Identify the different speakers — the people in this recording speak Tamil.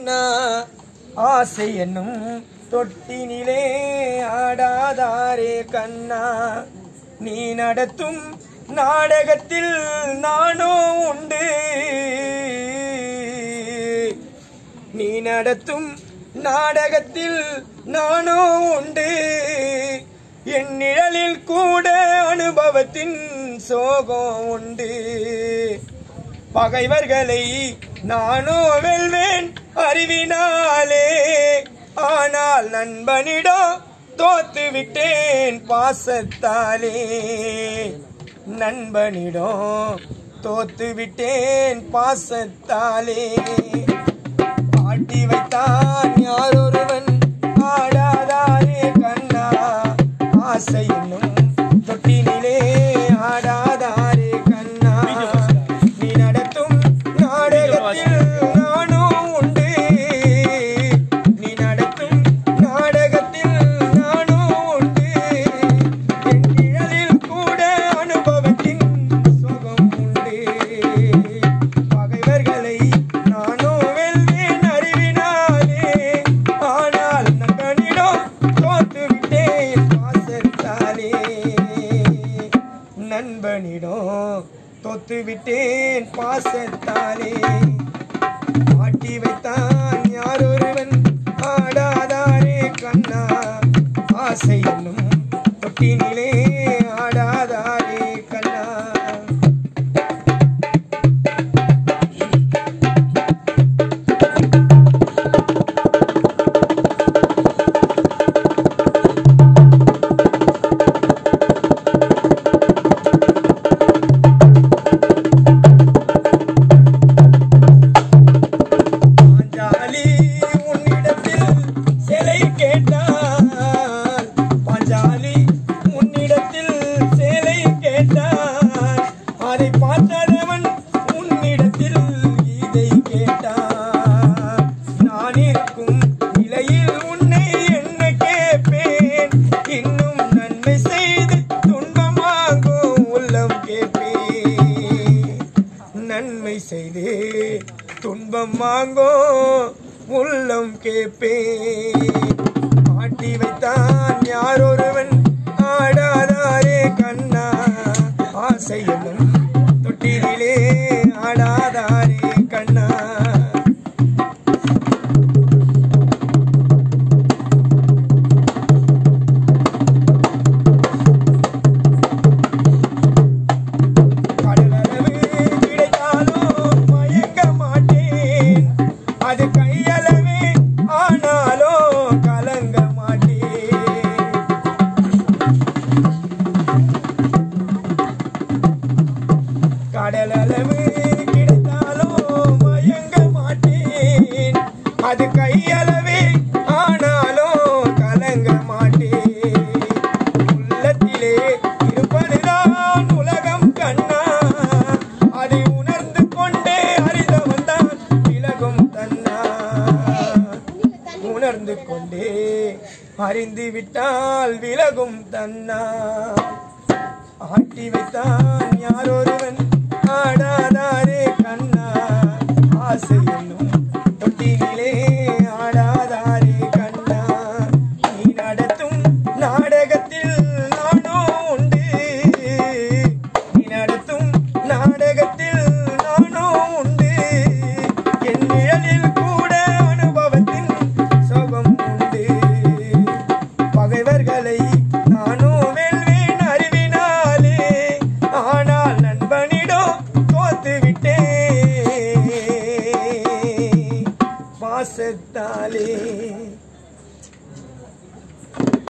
Speaker 1: கண்ணா ஆசை என்னும் தொட்டினிலே ஆடாதாரே கண்ணா நீ நடத்தும் நாடகத்தில் நானோ உண்டு நீ நடத்தும் நாடகத்தில் நானோ உண்டு என் நிழலில் கூட அனுபவத்தின் சோகம் உண்டு பகைவர்களை நானோ வெல்வேன் அறிவினாலே ஆனால் நண்பனிடம் தோத்து விட்டேன் பாசத்தாலே நண்பனிடம் தோத்து விட்டேன் பாசத்தாலே ஆட்டி வைத்தான் யாரொருவன் ஆடாதாரே கண்ணா ஆசை என்னும் தொட்டினிலே ஆடாதாரே கண்ணா நீ நடத்தும் நாடகத்தில் நானும் உண்டு நீ நடத்தும் நாடகத்தில் நானும் உண்டு என் நிழலில் கூட அனுபவத்தின் சுகம் உண்டு பகைவர்களை நானோ வெல்வேன் அறிவினாலே ஆனால் நண்பனிடம் தோத்து விட்டேன் பாசத்தாலே நண்பனிடம் தோத்து விட்டேன் பாசத்தாலே ஆட்டி வைத்தான் யாரொருவன் ஆடாதாரே கண்ணா ஆசை என்னும் தொட்டினிலே ஆடாதாரே கண்ணா பாஞ்சாலி உன்னிடத்தில் சிலை கேட்டால் பாஞ்சாலி உன்னிடத்தில் சிலை கேட்டால் அதை பார்த்தவன் உன்னிடத்தில் இதை கேட்டான் நான் இருக்கும் நிலையில் உன்னை என்ன கேட்பேன் இன்னும் நன்மை செய்து துன்பமாகும் உள்ளம் கேட்பேன் நன்மை செய்து துன்பம் வாங்கோ உள்ளம் கேப்பே மாட்டி வைத்தான் யாரொருவன் ஆடாதாரே கண்ணா ஆசையிலும் தொட்டிலே ஆடாதாரே கண்ணா கடலளவு கிடைத்தாலும் மயங்க மாட்டேன் அது கையளவே ஆனாலோ கலங்க மாட்டேன் கடலளவு கிடைத்தாலும் மயங்க மாட்டேன் அது கையளவே ஆனாலும் கலங்க மாட்டேன் உள்ளத்திலே இருப்பதுதான் உலகம் கண்ணா அதை உணர்ந்து கொண்டே அறிந்தவன் தான் விலகும் தன்னா உணர்ந்து கொண்டே அறிந்து விட்டால் விலகும் தன்னா ஆட்டி வைத்தான் யாரொருவன் ஆடாதாரே கண்ணா ஆசை என்னும் தொட்டிலே ஆடாதாரே கண்ணா நீ நடத்தும் நாடகத்தில் நானோ உண்டு நீ நடத்தும் நாடகத்தில் நானோ உண்டு என் நிழலில் கூட அனுபவத்தின் சுகம் உண்டு பகைவர்களை நானோ வெல்வேன் அறிவினாலே ஆனால் நண்பனிடம் தோத்து விட்டேன் பாசத்தாலே